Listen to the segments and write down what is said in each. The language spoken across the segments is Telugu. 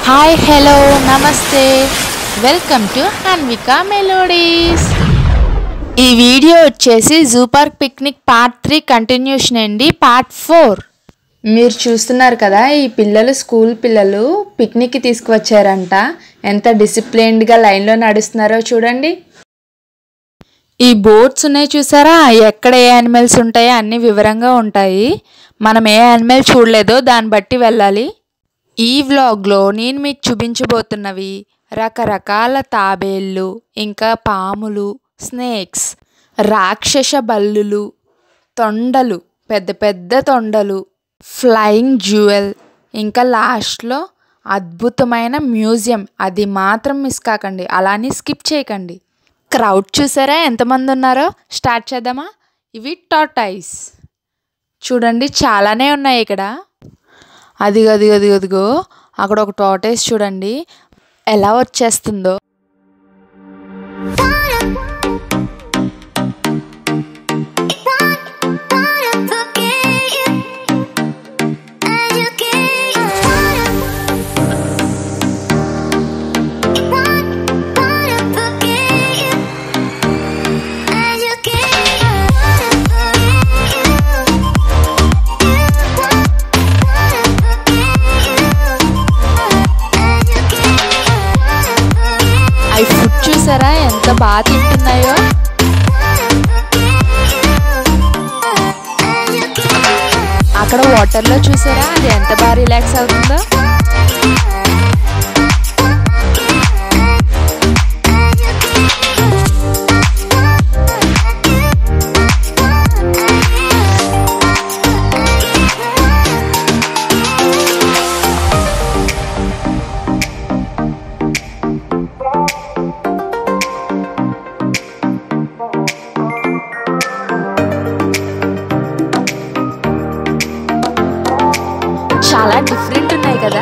హాయ్ హలో నమస్తే వెల్కమ్ టు హన్విక మెలోడీస్ ఈ వీడియో వచ్చేసి zoo park picnic part three continuation అండి పార్ట్ ఫోర్ మీరు చూస్తున్నారు కదా ఈ పిల్లలు స్కూల్ పిల్లలు పిక్నిక్కి తీసుకువచ్చారంట ఎంత డిసిప్లైన్డ్గా లైన్లో నడుస్తున్నారో చూడండి ఈ బోట్స్ ఉన్నాయి చూసారా ఎక్కడ ఏ యానిమల్స్ ఉంటాయో అన్ని వివరంగా ఉంటాయి మనం ఏ యానిమల్ చూడలేదో దాన్ని బట్టి వెళ్ళాలి ఈ వ్లాగ్లో నేను మీకు చూపించబోతున్నవి రకరకాల తాబేళ్ళు ఇంకా పాములు స్నేక్స్ రాక్షస బల్లులు తొండలు పెద్ద పెద్ద తొండలు ఫ్లయింగ్ జ్యువెల్ ఇంకా లాస్ట్లో అద్భుతమైన మ్యూజియం అది మాత్రం మిస్ కాకండి అలానే స్కిప్ చేయకండి క్రౌడ్ చూసారా ఎంతమంది ఉన్నారో స్టార్ట్ చేద్దామా ఇవి టాటాయిస్ చూడండి చాలానే ఉన్నాయి ఇక్కడ అది అది అది అదిగో అక్కడ ఒక టాటైస్ చూడండి ఎలా వచ్చేస్తుందో అవి ఫుడ్ చూసారా ఎంత బాగా తింటున్నాయో అక్కడ వాటర్లో చూసారా అది ఎంత బాగా రిలాక్స్ అవుతుందో చాలా డిఫరెంట్ ఉన్నాయి కదా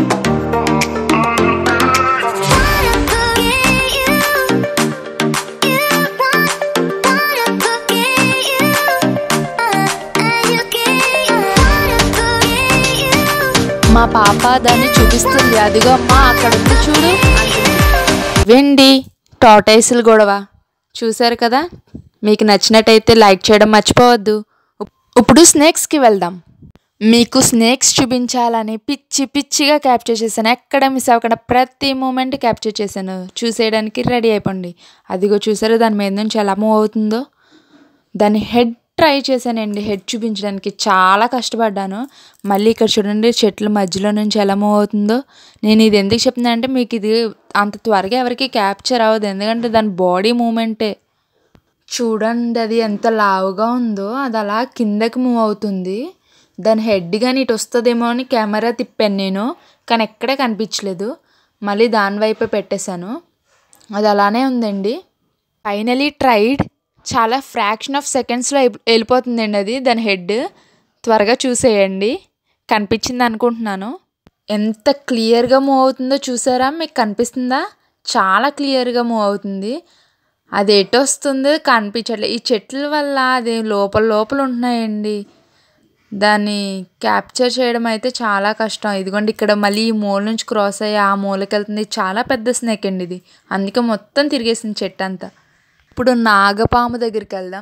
మా పాప దాన్ని చూపిస్తుంది అదిగో అమ్మా అక్కడ ఉంది చూడు వెండి టాటైసులు గొడవ చూసారు కదా మీకు నచ్చినట్టయితే లైక్ చేయడం మర్చిపోవద్దు ఇప్- ఇప్పుడు స్నేక్స్కి వెళ్దాం మీకు స్నేక్స్ చూపించాలని పిచ్చి పిచ్చిగా క్యాప్చర్ చేశాను ఎక్కడ మిస్ అవ్వకుండా ప్రతి మూమెంట్ క్యాప్చర్ చేశాను చూసేయడానికి రెడీ అయిపోండి అదిగో చూసారా దాని మీద నుంచి ఎలా మూవ్ అవుతుందో దాని హెడ్ ట్రై చేశానండి హెడ్ చూపించడానికి చాలా కష్టపడ్డాను మళ్ళీ ఇక్కడ చూడండి చెట్ల మధ్యలో నుంచి ఎలా మూవ్ అవుతుందో నేను ఇది ఎందుకు చెప్తున్నా అంటే మీకు ఇది అంత త్వరగా ఎవరికి క్యాప్చర్ అవ్వదు ఎందుకంటే దాని బాడీ మూమెంటే చూడండి అది ఎంత లావుగా ఉందో అది అలా కిందకి మూవ్ అవుతుంది దాని హెడ్ కానీ ఇటు వస్తుందేమో అని కెమెరా తిప్పాను నేను కానీ ఎక్కడే కనిపించలేదు మళ్ళీ దాని వైపే పెట్టేశాను అది అలానే ఉందండి ఫైనలీ ట్రైడ్ చాలా ఫ్రాక్షన్ ఆఫ్ సెకండ్స్లో వెళ్ళిపోతుందండి అది దాని హెడ్ త్వరగా చూసేయండి కనిపించింది అనుకుంటున్నాను ఎంత క్లియర్గా మూవ్ అవుతుందో చూసారా మీకు కనిపిస్తుందా చాలా క్లియర్గా మూవ్ అవుతుంది అది ఎటు వస్తుందో కనిపించట్లేదు ఈ చెట్ల వల్ల అది లోపల లోపల ఉంటున్నాయండి దాన్ని క్యాప్చర్ చేయడం అయితే చాలా కష్టం ఇదిగోండి ఇక్కడ మళ్ళీ ఈ మూల నుంచి క్రాస్ అయ్యి ఆ మూలకి వెళ్తుంది ఇది చాలా పెద్ద స్నేక్ అండి ఇది అందుకే మొత్తం తిరిగేసింది చెట్టు అంతా ఇప్పుడు నాగపాము దగ్గరికి వెళ్దాం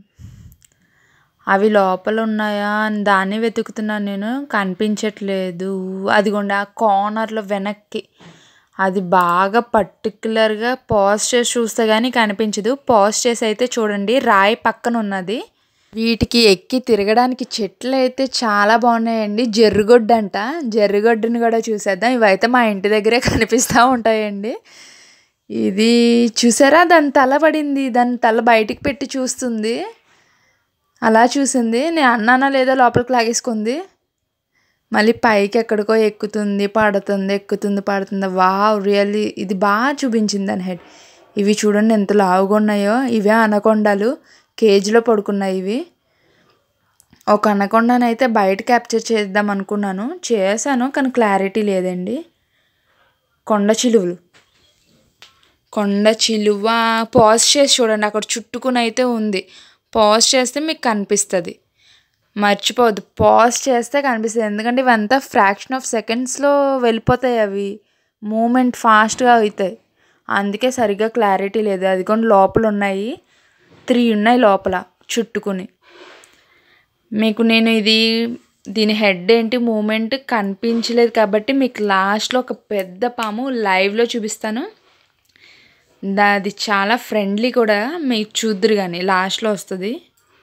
అవి లోపల ఉన్నాయా అని దాన్ని వెతుకుతున్నాను నేను కనిపించట్లేదు అదిగోండి ఆ కార్నర్లో వెనక్కి అది బాగా పర్టికులర్గా పాజ్ చేసి చూస్తే కానీ కనిపించదు పాజ్ చేసి అయితే చూడండి రాయి పక్కన ఉన్నది వీటికి ఎక్కి తిరగడానికి చెట్లు అయితే చాలా బాగున్నాయండి జర్రుగొడ్డు అంట జర్రుగొడ్డుని కూడా చూసేద్దాం ఇవైతే మా ఇంటి దగ్గరే కనిపిస్తూ ఉంటాయండి ఇది చూసారా దాని తల పడింది దాని తల బయటికి పెట్టి చూస్తుంది అలా చూసింది నేను అన్నానా లేదో లోపలికి లాగేసుకుంది మళ్ళీ పైకి ఎక్కడికో ఎక్కుతుంది పడుతుంది ఎక్కుతుంది పడుతుంది వావ్ రియల్లీ ఇది బాగా చూపించింది దాని హెడ్ ఇవి చూడండి ఎంత లావుగా ఉన్నాయో ఇవే అనకొండలు కేజీలో పడుకున్నాయి ఇవి ఒక అనకొండను అయితే బయట క్యాప్చర్ చేద్దాం అనుకున్నాను చేశాను కానీ క్లారిటీ లేదండి కొండ చిలువలు కొండ చిలువ పాజ్ చేసి చూడండి అక్కడ చుట్టుకుని అయితే ఉంది పాజ్ చేస్తే మీకు కనిపిస్తుంది మర్చిపోవద్దు పాజ్ చేస్తే కనిపిస్తుంది ఎందుకంటే ఇవంతా ఫ్రాక్షన్ ఆఫ్ సెకండ్స్లో వెళ్ళిపోతాయి అవి మూమెంట్ ఫాస్ట్గా అవుతాయి అందుకే సరిగ్గా క్లారిటీ లేదు అదిగోండి లోపల ఉన్నాయి త్రీ ఉన్నాయి లోపల చుట్టుకుని మీకు నేను ఇది దీని హెడ్ ఏంటి మూమెంట్ కనిపించలేదు కాబట్టి మీకు లాస్ట్లో ఒక పెద్ద పాము లైవ్లో చూపిస్తాను దా- అది చాలా ఫ్రెండ్లీ కూడా మీరు చూద్దరు కానీ లాస్ట్లో వస్తుంది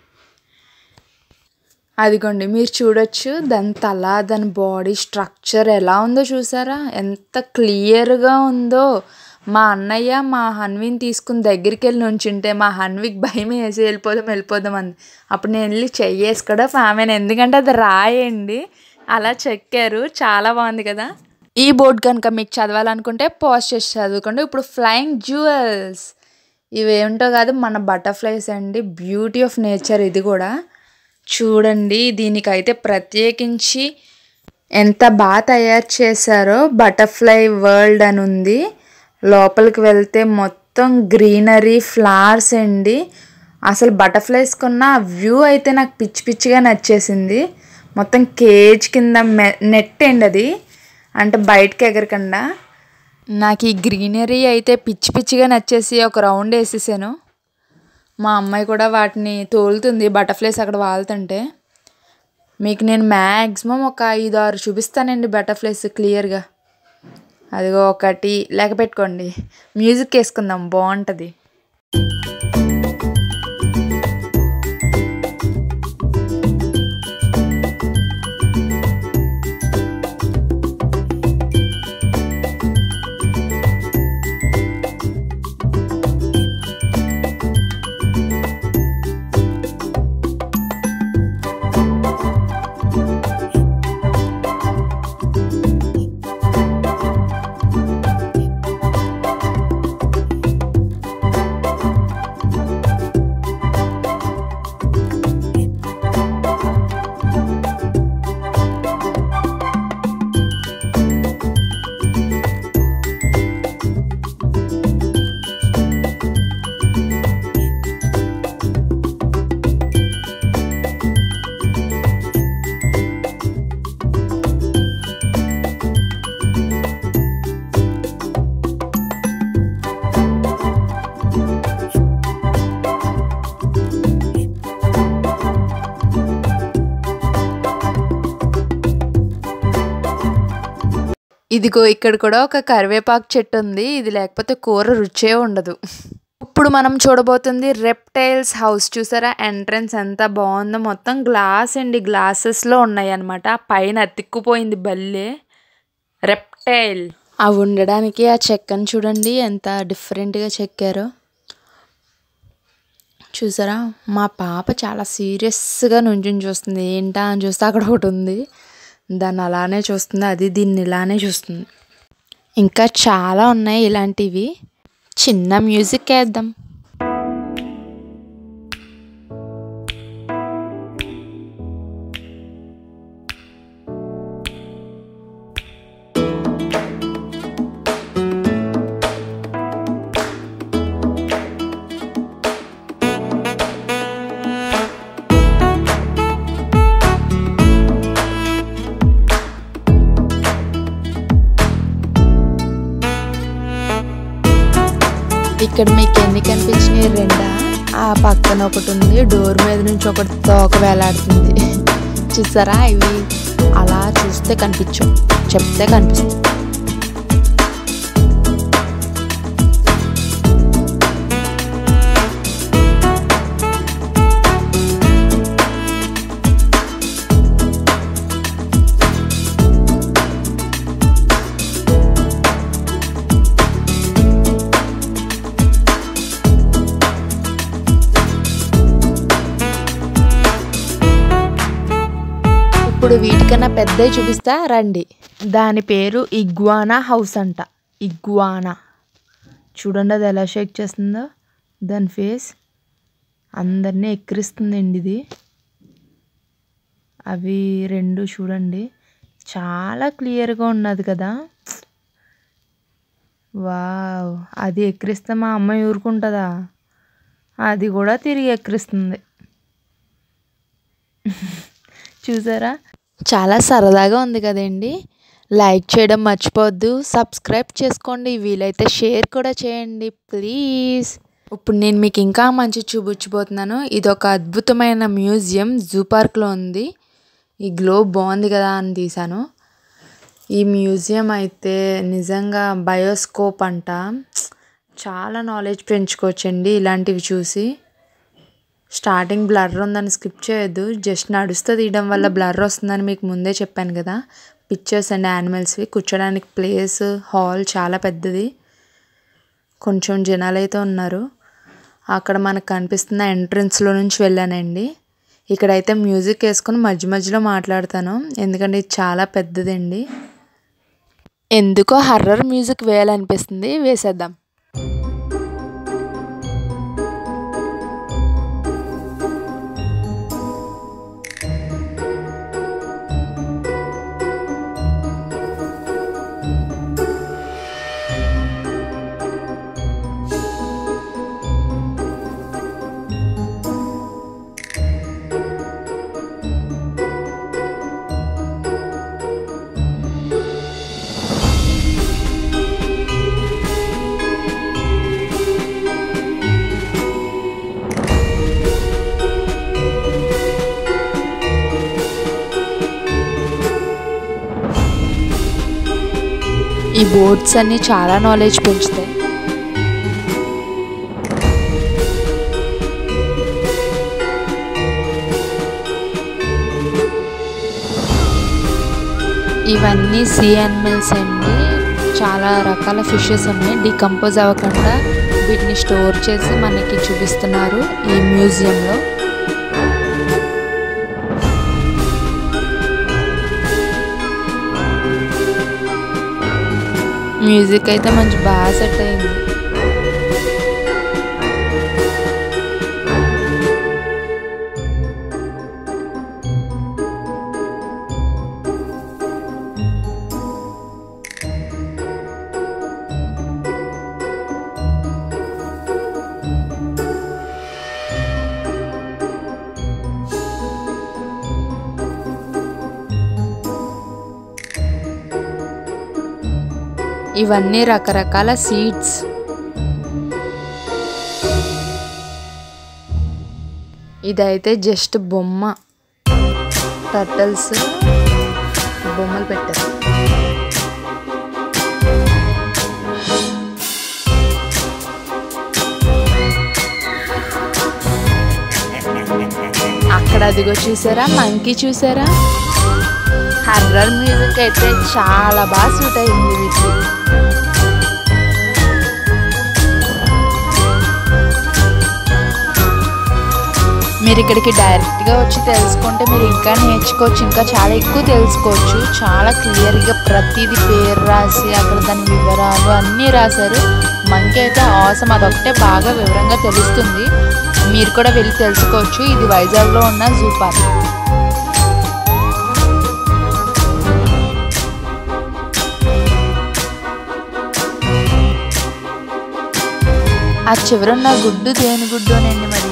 అదిగోండి మీరు చూడొచ్చు దాని తల దాని బాడీ స్ట్రక్చర్ ఎలా ఉందో చూసారా ఎంత క్లియర్గా ఉందో మా అన్నయ్య మా హన్విని తీసుకుని దగ్గరికి వెళ్ళి నుంచుంటే మా హన్వికి భయం వేసి వెళ్ళిపోదాం వెళ్ళిపోదాం అంది అప్పుడు నేను వెళ్ళి చెయ్యేసి కూడా ఫామెన్ ఎందుకంటే అది రాయండి అలా చెక్కారు చాలా బాగుంది కదా ఈ బోర్డ్ కనుక మీకు చదవాలనుకుంటే పాజ్ చేసి చదువుకోండి ఇప్పుడు ఫ్లయింగ్ జ్యువెల్స్ ఇవేంటో కాదు మన బటర్ఫ్లైస్ అండి బ్యూటీ ఆఫ్ నేచర్ ఇది కూడా చూడండి దీనికైతే ప్రత్యేకించి ఎంత బాగా తయారు చేశారో బటర్ఫ్లై వరల్డ్ అని ఉంది లోపలికి వెళ్తే మొత్తం గ్రీనరీ ఫ్లవర్స్ అండి అసలు బటర్ఫ్లైస్ కొన్న వ్యూ అయితే నాకు పిచ్చి పిచ్చిగా నచ్చేసింది మొత్తం కేజ్ కింద నెట్ అండి అది అంటే బయటకి ఎగరకుండా నాకు ఈ గ్రీనరీ అయితే పిచ్చి పిచ్చిగా నచ్చేసి ఒక రౌండ్ వేసేసాను మా అమ్మాయి కూడా వాటిని తోలుతుంది బటర్ఫ్లైస్ అక్కడ వాళ్తుంటే మీకు నేను మ్యాక్సిమం ఒక ఐదు ఆరు చూపిస్తానండి బటర్ఫ్లైస్ క్లియర్గా అదిగో ఒకటి లెక్క పెట్టుకోండి మ్యూజిక్ వేసుకుందాం బాగుంటుంది ఇదిగో ఇక్కడ కూడా ఒక కరివేపాకు చెట్టు ఉంది ఇది లేకపోతే కూర రుచే ఉండదు ఇప్పుడు మనం చూడబోతుంది రెప్టైల్స్ హౌస్ చూసారా ఎంట్రన్స్ ఎంత బాగుందో మొత్తం గ్లాస్ అండి గ్లాసెస్లో ఉన్నాయి అనమాట పైన అతిక్కుపోయింది బల్లే రెప్టైల్ అవి ఉండడానికి ఆ చెక్కను చూడండి ఎంత డిఫరెంట్గా చెక్కారో చూసారా మా పాప చాలా సీరియస్గా నుంచుని చూస్తుంది ఏంటా అని చూస్తే అక్కడ ఒకటి ఉంది దాన్ని అలానే చూస్తుంది అది దీన్ని ఇలానే చూస్తుంది ఇంకా చాలా ఉన్నాయి ఇలాంటివి చిన్న మ్యూజిక్ వేద్దాం ఇక్కడ మీకు ఎన్ని కనిపించినాయి రెండా ఆ పక్కన ఒకటి ఉంది డోర్ మీద నుంచి ఒకటి తోక వేలాడుతుంది చూసారా ఇవి అలా చూస్తే కనిపించవు చెప్తే కనిపిస్తుంది ఇప్పుడు వీటికన్నా పెద్దవి చూపిస్తా రండి దాని పేరు ఇగ్వానా హౌస్ అంట ఇగ్వానా చూడండి అది ఎలా షేక్ చేస్తుందో దాని ఫేస్ అందరినీ ఎక్కిరిస్తుందండి ఇది అవి రెండు చూడండి చాలా క్లియర్గా ఉన్నది కదా వావ్ అది ఎక్కిరిస్తే మా అమ్మాయి ఊరుకుంటుందా అది కూడా తిరిగి ఎక్కిరిస్తుంది చూసారా చాలా సరదాగా ఉంది కదండి లైక్ చేయడం మర్చిపోవద్దు సబ్స్క్రైబ్ చేసుకోండి వీలైతే షేర్ కూడా చేయండి ప్లీజ్ ఇప్పుడు నేను మీకు ఇంకా మంచి చూపించబోతున్నాను ఇది ఒక అద్భుతమైన మ్యూజియం జూ పార్క్లో ఉంది ఈ గ్లోబ్ బాగుంది కదా అని తీశాను ఈ మ్యూజియం అయితే నిజంగా బయోస్కోప్ అంట చాలా నాలెడ్జ్ పెంచుకోవచ్చండి ఇలాంటివి చూసి స్టార్టింగ్ బ్లర్ ఉందని స్కిప్ చేయొద్దు జస్ట్ నడుస్తూ తీయడం వల్ల బ్లర్ వస్తుందని మీకు ముందే చెప్పాను కదా పిక్చర్స్ అండ్ యానిమల్స్వి కూర్చోడానికి ప్లేస్ హాల్ చాలా పెద్దది కొంచెం జనాలు అయితే ఉన్నారు అక్కడ మనకు కనిపిస్తున్న ఎంట్రన్స్లో నుంచి వెళ్ళానండి ఇక్కడైతే మ్యూజిక్ వేసుకొని మధ్య మధ్యలో మాట్లాడతాను ఎందుకంటే ఇది చాలా పెద్దదండి ఎందుకో హర్రర్ మ్యూజిక్ వేయాలనిపిస్తుంది వేసేద్దాం ఈ బోర్డ్స్ అన్ని చాలా నాలెడ్జ్ పెంచుతాయి ఇవన్నీ సీ యానిమల్స్ అండి చాలా రకాల ఫిషెస్ ఉన్నాయి డికంపోజ్ అవ్వకుండా వీటిని స్టోర్ చేసి మనకి చూపిస్తున్నారు ఈ మ్యూజియంలో మ్యూజిక్ అయితే మంచి బాగా సెట్ అయింది ఇవన్నీ రకరకాల సీడ్స్ ఇదైతే జస్ట్ బొమ్మ టర్టల్స్ బొమ్మలు పెట్టారు అక్కడ అదిగో చూసారా మంకీ చూసారా హర్రర్ మ్యూజిక్ అయితే చాలా బాగా సూట్ అయింది వీటికి మీరు ఇక్కడికి డైరెక్ట్గా వచ్చి తెలుసుకుంటే మీరు ఇంకా నేర్చుకోవచ్చు ఇంకా చాలా ఎక్కువ తెలుసుకోవచ్చు చాలా క్లియర్గా ప్రతిదీ పేరు రాసి అక్కడ దాని వివరాలు అన్నీ రాశారు మంకి అయితే అవసరం అదొకటే బాగా వివరంగా తెలుస్తుంది మీరు కూడా వెళ్ళి తెలుసుకోవచ్చు ఇది వైజాగ్లో ఉన్న జూ పార్క్ ఆ చివరున్న గుడ్డు దేని గుడ్డునండి మరి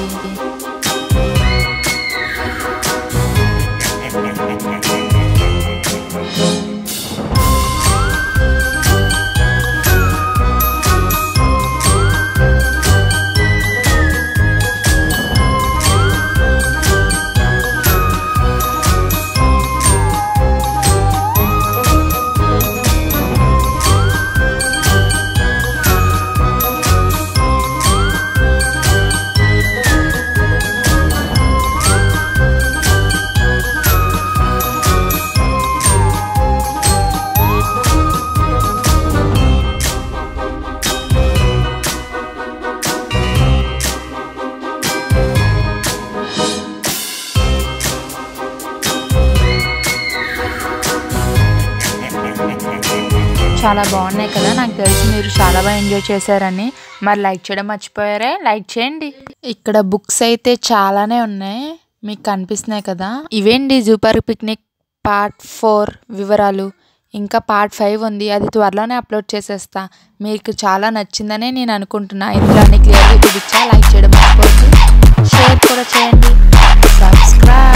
చాలా బాగున్నాయి కదా నాకు తెలిసి మీరు చాలా బాగా ఎంజాయ్ చేశారని మరి లైక్ చేయడం మర్చిపోయారే లైక్ చేయండి ఇక్కడ బుక్స్ అయితే చాలానే ఉన్నాయి మీకు కనిపిస్తున్నాయి కదా ఇవేంటి జూపార్ పిక్నిక్ పార్ట్ ఫోర్ వివరాలు ఇంకా పార్ట్ ఫైవ్ ఉంది అది త్వరలోనే అప్లోడ్ చేసేస్తా మీకు చాలా నచ్చిందనే నేను అనుకుంటున్నా ఇందులో అన్ని క్లియర్గా చూపించా లైక్ చేయడం మర్చిపోవద్దు షేర్ కూడా చేయండి సబ్స్క్రైబ్